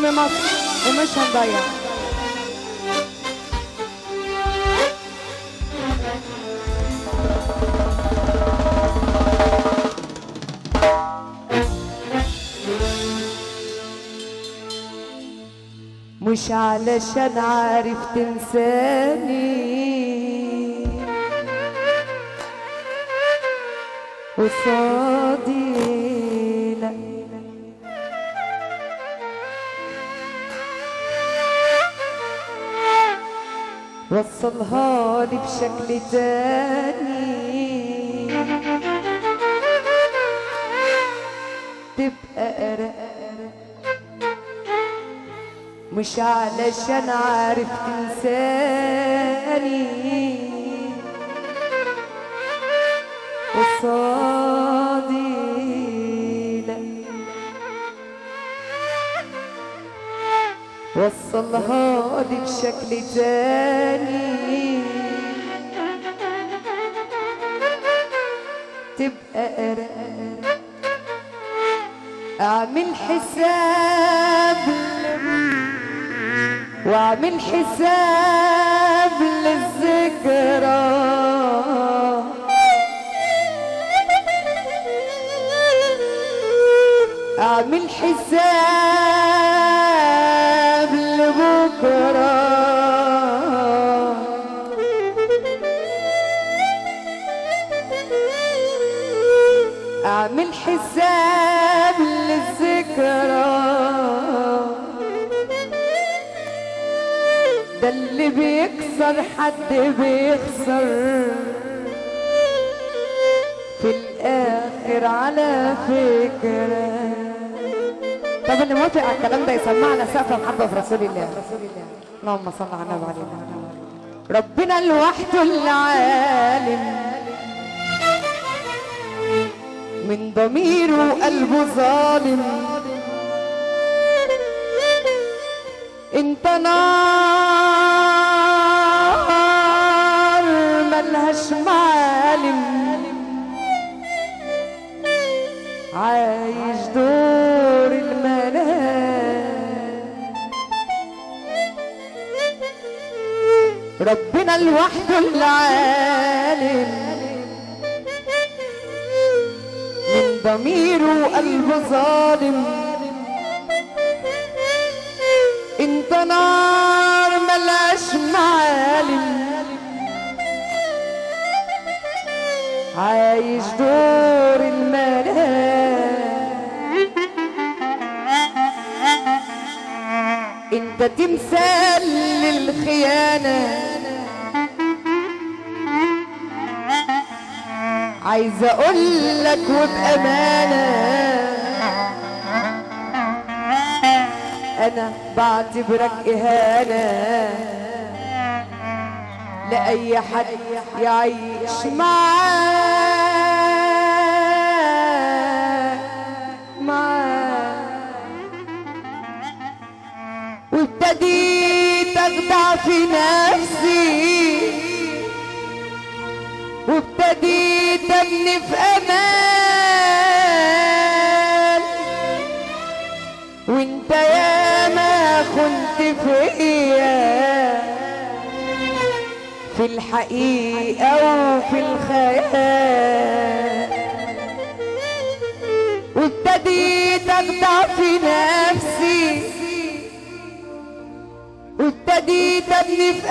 نجم مصر ومش هنضيع مش علشان عارف تنساني قصادي لا وصلها لي بشكل تاني تبقى أرق مش علشان عارف تنساني قصادي لا وصلها لي بشكل تاني تبقى أرق اعمل حساب واعمل حساب للذكرى اعمل حساب لبكره اعمل حساب للذكرى ده اللي بيكسر حد بيخسر في الاخر على فكره طب اللي موافق على الكلام ده يسمعنا سقف محبه في رسول الله اللهم صل على النبي عليه ربنا لوحده العالم من ضميره قلبه ظالم انت نار ملهاش معالم عايش دور المنام ربنا لوحده العالم من ضميره قلبه ظالم انت نار ملاش معالم عايش دور المنام انت تمثال للخيانه عايز اقول لك وبامانه انا بعتبرك اهانه لاي حد يعيش معاك معاك وابتديت اخدع في نفسي وابتديت ابني في امان وانت يا ما كنت فيا في الحقيقة وفي الخيال وابتديت اخدع في نفسي وابتديت ابني في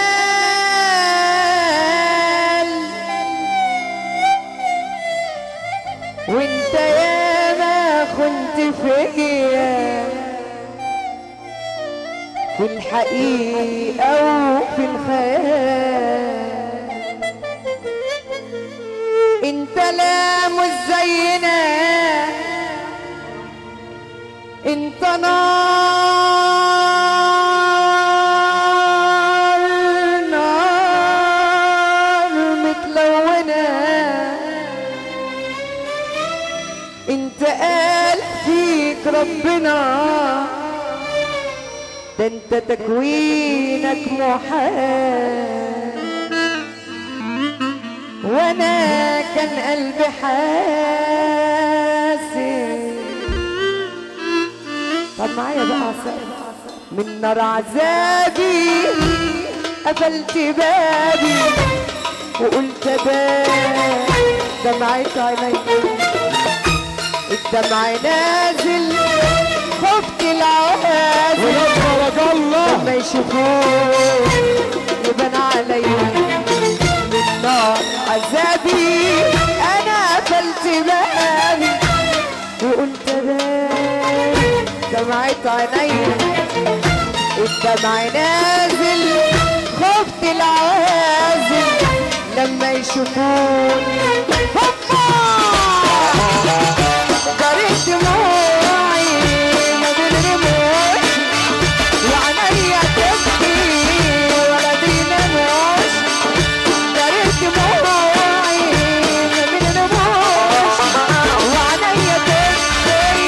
امان وانت يا ما كنت فيا في الحقيقة وفي الخيال انت لا مش زينا انت نار نار متلونة انت قال فيك ربنا ده انت تكوينك محال وانا كان قلبي حاسس طب معايا بقى من نار عذابي قفلت بابي وقلت باب دمعت عيني الدمع نازل خفت العوازل ونبارك الله لما يشوفوك يبان عليا من نار عذابي انا قفلت بابي وقلت بابي دمعت عينيا الدمع نازل خفت العوازل لما يشوفوني هوبا جريت دموعي ما بين رموشي وعينيا تبكي ولا دين موش جريت دموعي ما بين رموشي وعينيا تبكي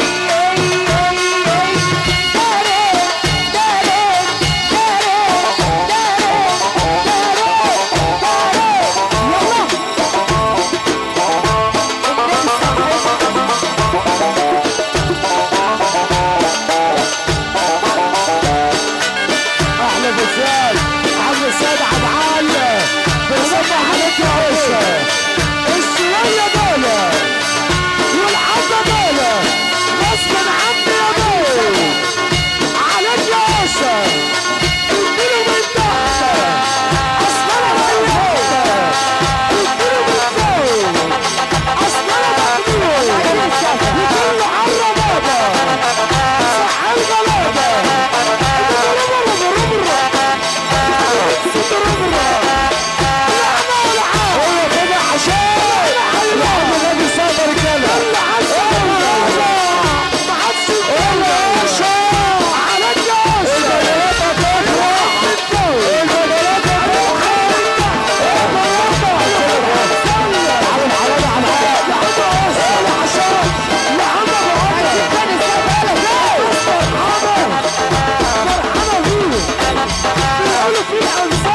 احلى فساد عم السيد عبد عال بنصبح عليك يا عيسى الشوية دولة والعبة دولة غصب عني يا بيه عليك يا عيسى اديله من تحت اصل انا غيرت اديله من فوق اصل انا مجنون وكله عرى بابا صح الغلابة بيقولوا في الأنصار